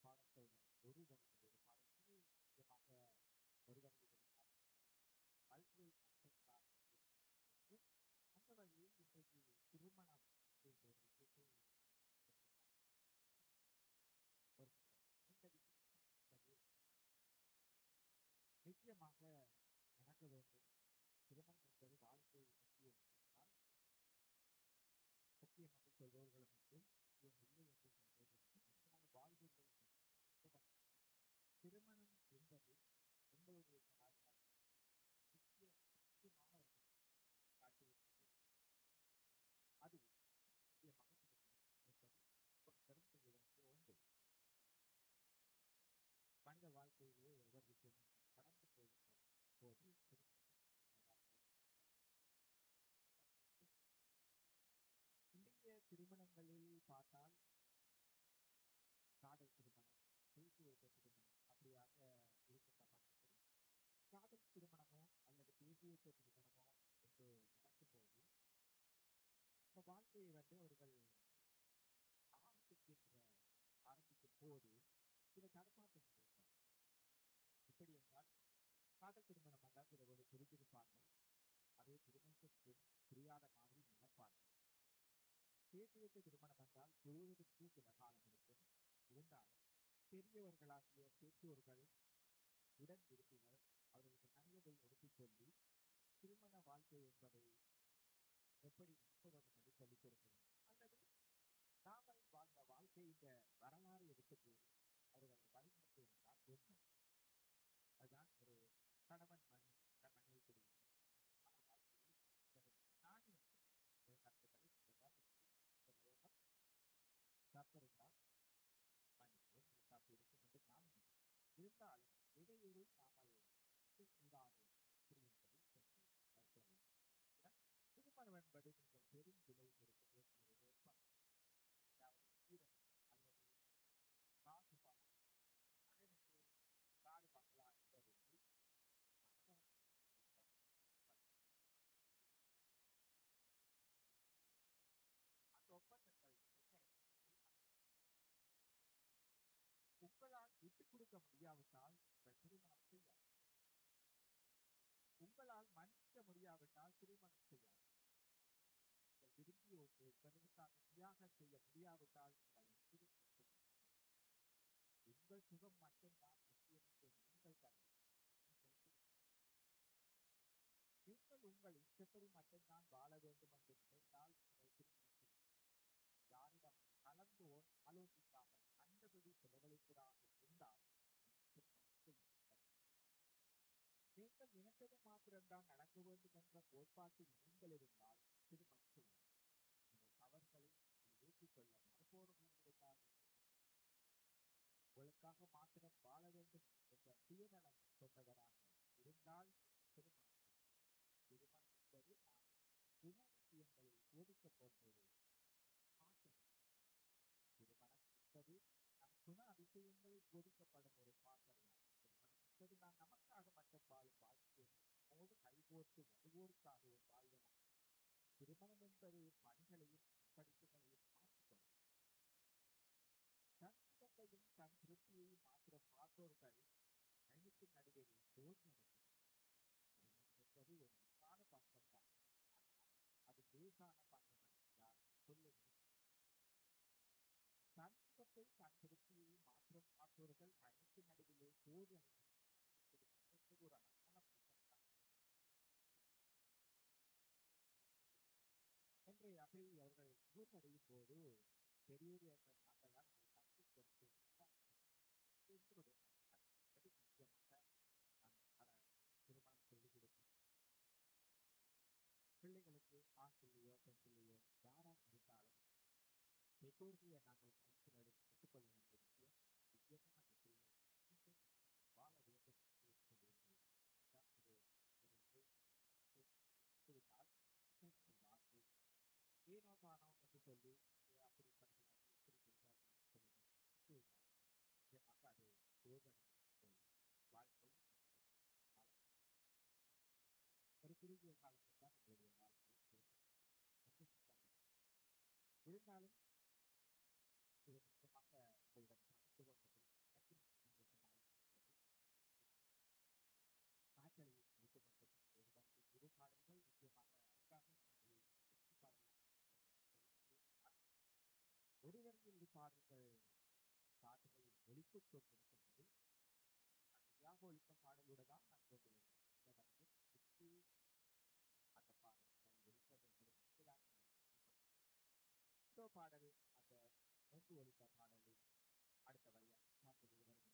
பாடத்தோட ஒரு வருகிறது ஒரு பாடத்தில் நிச்சயமாக ஒரு வருகிறது வாழ்க்கை மாற்றங்களாக அந்த வழியில் இன்றைக்கு திருமணம் என்ற ஒரு விஷயத்தை வருகிறோம் இந்த விஷயம் என்பது நிச்சயமாக நடக்க வேண்டும் திருமணம் என்பது வாழ்க்கை முக்கியம் என்றால் முக்கியம் என்று சொல்பவர்களும் உண்டு முக்கியம் இல்லை என்று சொல்பவர்களும் உண்டு நிச்சயமாக வாழ்வில்லை என்று திருமணம் என்பது எங்களுடைய கலாச்சாரம் முக்கிய முக்கியமான ஒரு காட்டியிருக்கிறது அது முக்கியமாக திருமணம் என்பது ஒரு கருத்துகளிலிருந்து ஒன்று மனித வாழ்க்கையிலே ஒவ்வொரு விஷயமும் கடந்து போகின்ற போது திருமணம் வாழ்க்கை இந்திய திருமணங்களில் பார்த்தால் காதல் திருமணம் பேசி வைத்த திருமணம் அப்படியாக இருக்கப்பட்டிருக்கிறது காதல் திருமணமோ அல்லது பேசி வைத்த திருமணமோ என்று நடக்கும்போது இந்த வாழ்க்கையை வந்து அவர்கள் ஆரம்பிக்கின்ற ஆரம்பிக்கும் போது சில தடுமாற்றங்கள் ஏற்படும் இப்படி என்றால் காதல் திருமணம் என்றால் சில பேர் புரிந்திருப்பார்கள் அதே திருமணத்திற்கு புரியாத மாதிரி நினைப்பார்கள் பேசி வைத்த திருமணம் என்றால் புரிவதற்கு சில காலம் இருக்கும் இருந்தாலும் பெரியவர்களாகிய பெற்றோர்கள் உடன் இருப்பினர் அவர்களுக்கு நல்லதை எடுத்துச் சொல்லி திருமண வாழ்க்கை என்பதை எப்படி நடத்த வேண்டும் என்று சொல்லிக் கொடுக்கணும் அல்லது நாமல் வாழ்ந்த வாழ்க்கை இந்த வரலாறு எடுத்து கூறி அவர்களை வழிநடத்துவதுதான் உண்மை அதுதான் ஒரு கணவன் மண் மனைவி குடும்பம் வாழ்க்கையில் நானே ஒரு கருத்துக்களை சொல்ல வேண்டும் தப்பிருந்தால் மன்னிப்போம் இது தப்பு இருக்கும் என்று நான் நினைக்கிறேன் இருந்தாலும் இடையூறு நாமல் கூடாது புரியும்படி சொல்லி சொல்லுவோம் திருமணம் என்பது நீங்கள் பெரும் விலை கொடுக்க வேண்டிய ஒரு ஒப்பந்தம் அதாவது வீரன் அல்லது காசு பணம் எனக்கு காடு பங்களா என்பது மனம் அந்த ஒப்பந்தங்கள் என்ன உங்களால் விட்டுக் கொடுக்க முடியாவிட்டால் உங்கள் திருமணம் செய்யாது உங்களால் மன்னிக்க முடியாவிட்டால் திருமணம் செய்யாது உங்கள் விரும்பிய ஒன்று பெருவுக்காக தியாகம் செய்ய முடியாவிட்டால் உங்கள் திருமணம் செய்யாது உங்கள் சுகம் மட்டும்தான் முக்கியம் என்று நீங்கள் கருதி நீங்கள் உங்கள் இஷ்டப்படி மட்டும்தான் வாழ வேண்டும் என்று நினைத்தால் உங்கள் திருமணம் யாரிடம் கலந்து ஆலோசிக்காமல் கண்டபடி செலவழிக்கிறார்கள் என்றால் நீங்கள் நினைத்தது மாத்திரம்தான் நடக்க வேண்டும் என்ற கோட்பாட்டில் நீங்கள் இருந்தால் திருமணம் செய்யும் உங்கள் தவறுகளை ஊற்றிக்கொள்ள மறுபோரும் இருந்தால் உங்களுக்காக மாத்திரம் வாழ வேண்டும் என்ற சுயநலம் கொண்டவராக இருந்தால் திருமணம் திருமணம் என்பது நான் குணாதிசயங்களை ஒதுக்க போன்றது திருமணம் என்பது நம் குண அதிசயங்களை ஒதுக்கப்படும் ஒரு பாசறையாகும் திருமணம் என்பது நான் நமக்காக மட்டும் வாழும் வாழ்க்கை மோடு கைகோர்த்து வருவோருக்காகவும் வாழ்வதாகும் திருமணம் என்பது பணிகளையும் படிப்புகளையும் மாற்றிக்கொள்ளும் தன் சுகத்தையும் தன் திருப்தியையும் மாத்திரம் பார்த்தோர்கள் பயணத்தின் நடுவில் தோல்வியடைகிறது திருமணம் என்பது ஒரு அன்பான பங்கம் தான் ஆனால் அது லேசான பங்கம் என்றால் சொல்லுவது தன் சுகத்தை தன் திருப்தியையும் மாத்திரம் பார்த்தவர்கள் பயணத்தின் நடுவிலே தோல்வி அடைகிறது ஒரு அழகான பங்கம் தான் என்று அப்படி அவர்கள் ஊர்வடையும் போது பெரியவர்கள் நாங்கள் தான் அதை தட்டி கொடுத்து எங்களுடைய முக்கியமாக நாங்கள் பல திருமணம் செய்து கொடுக்கும் பிள்ளைகளுக்கு ஆண் பிள்ளையோ பெண் பிள்ளையோ யாராக இருந்தாலும் பெற்றோர்களை நாங்கள் மனசில் எடுத்து கற்றுக்கொள்ள வேண்டிய விஷயம் நிச்சயமாக அந்த பிள்ளை வாழ வேண்டும் என்று இருக்க வேண்டியது ஒரு விட்டால் வார்த்தை ஏனோ தானோ என்று சொல்லி அப்படி பண்ணுவார்கள் இப்படி செய்வார்கள் சொல்லி விட்டுவிட்டால் நிச்சயமாக அது தோல்வடைந்து வாழ்க்கை ஒரு குறுகிய காலத்தில் தான் உங்களுடைய வாழ்க்கை இருந்தாலும் இதை நிச்சயமாக உங்களிடம் மகிழ்ந்து கொண்டது பாடல்கள் பாட்டுகளை ஒழித்துக் கொண்டிருக்கின்றது அந்த தியாக ஒழித்த பாடலோடு தான் நான் கொண்டு வந்தேன் இந்த வகையில் இப்போது அந்த பாடல்கள் ஒழித்தது என்பது மட்டும்தான் இதோ பாடல் அந்த நோக்கு ஒழித்த பாடலில் அடுத்த வரியாக நான் சொல்லி வருகின்றேன்